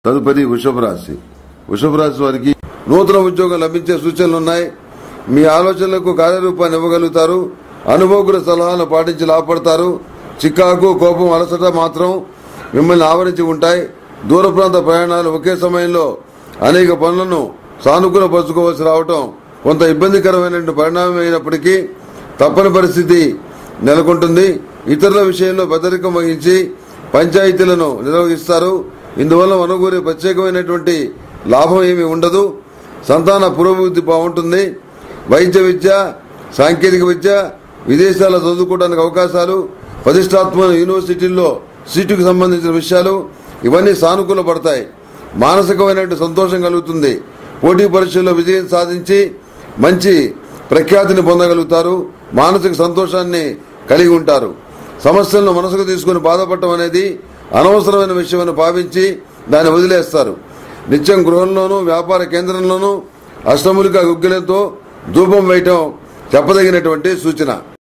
తదుపరి వృషభ రాశి వృషభ రాశి వారికి నూతన ఉద్యోగం లభించే సూచనలు ఉన్నాయి మీ ఆలోచనలకు కార్యరూపాన్ని ఇవ్వగలుగుతారు అనుభవకుల సలహాలను పాటించి లాభపడతారు చికాకు కోపం అలసట మాత్రం మిమ్మల్ని ఆవరించి ఉంటాయి దూర ప్రాంత ప్రయాణాలు ఒకే సమయంలో అనేక పనులను సానుకూలపరచుకోవాల్సి రావటం కొంత ఇబ్బందికరమైన పరిణామం అయినప్పటికీ తప్పని పరిస్థితి నెలకొంటుంది ఇతరుల విషయంలో బెదరికం వహించి పంచాయతీలను నిర్వహిస్తారు ఇందువల్ల మనగూరే ప్రత్యేకమైనటువంటి లాభం ఏమీ ఉండదు సంతాన పురోభివృద్ధి బాగుంటుంది వైద్య విద్య సాంకేతిక విద్య విదేశాల చదువుకోవడానికి అవకాశాలు ప్రతిష్టాత్మక యూనివర్సిటీల్లో సీటుకు సంబంధించిన విషయాలు ఇవన్నీ సానుకూల పడతాయి మానసికమైనటువంటి సంతోషం కలుగుతుంది పోటీ పరీక్షల్లో విజయం సాధించి మంచి ప్రఖ్యాతిని పొందగలుగుతారు మానసిక సంతోషాన్ని కలిగి ఉంటారు సమస్యలను మనసుకు తీసుకుని బాధపడటం అనేది అనవసరమైన విషయమని భావించి దాన్ని వదిలేస్తారు నిత్యం గృహంలోనూ వ్యాపార కేంద్రంలోనూ అష్టములిక గుగ్గిలతో ధూపం వేయటం చెప్పదగినటువంటి సూచన